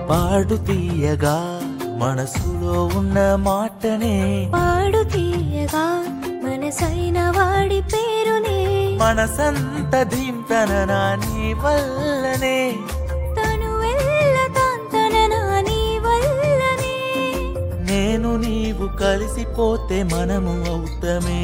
పాడు తీయగా మనసులో ఉన్న మాటనే పాడు తీయగా మనసైన వాడి పేరునే మనసంత ధీంతన నీ వల్లనే తను వెళ్ళతాంతననా నీ వల్లనే నేను నీవు కలిసిపోతే మనము అవుతమే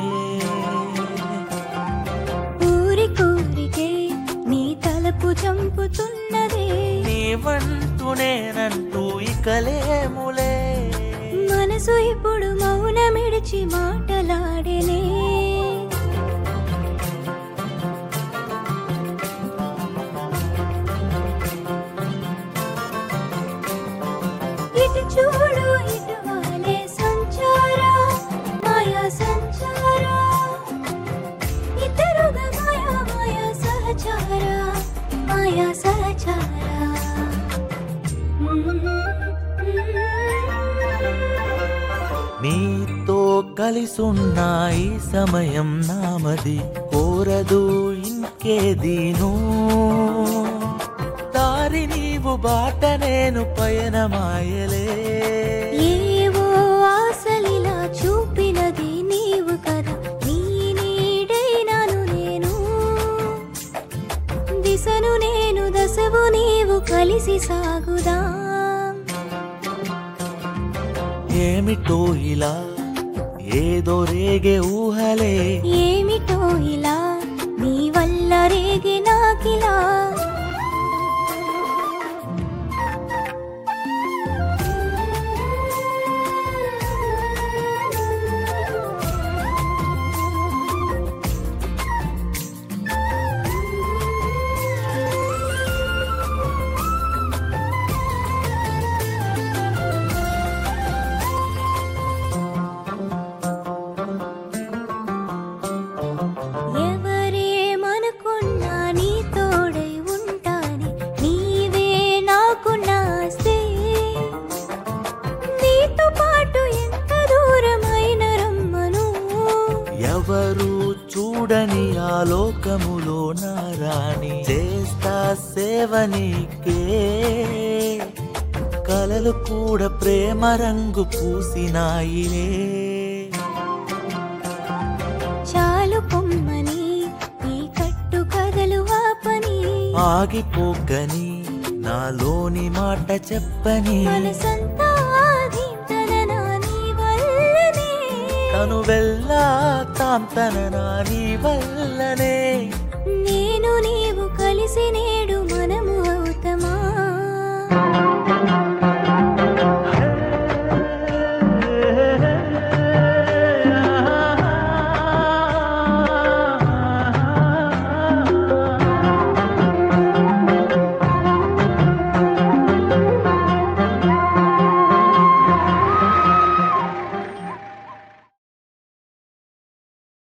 ఊరి కూరికే నీ తలపు చంపుతున్నదే నీవంటూ నేనంటూ ఇకలేములే మనసు ఇప్పుడు మౌనమిడిచి మాటలాడేనే ఇటు చూడు ఇటు వాలే సంచారా మాయా సంచారా ఇద్దరుగా మాయా మాయా సహచారా మాయా సహచారా నీతో కలిసున్న ఈ సమయం నామది కోరదు ఇంకేదీను దారి నీవు బాట నేను పయనమాయలే ఏవో ఆశలిలా చూపినది నీవు కదా నీ నీడైనాను నేను దిశను నేను దశవు నీవు కలిసి సాగుదా ఏమిటో ఇలా ఏదో రేగే ఊహలే ఏమిటో ఇలా నీ వల్ల రేగి నాకిలా ఎవరేమనుకున్నా నీ తోడై ఉంటాని నీవే నాకు నాస్తే నీతో పాటు ఎంత దూరమైన రమ్మను ఎవరు చూడని ఆ లోకములో నారాణి చేస్తా సేవ నీకే కలలు కూడా ప్రేమ రంగు పూసినాయిలే చాలు పొమ్మని ఈ కట్టు కథలు ఆపని ఆగిపోకని నాలోని మాట చెప్పని మనసంతా ఆధీననా నీ వల్లనే తను వెళ్ళా తాంతన నీ వల్లనే నేను నీవు కలిసి నే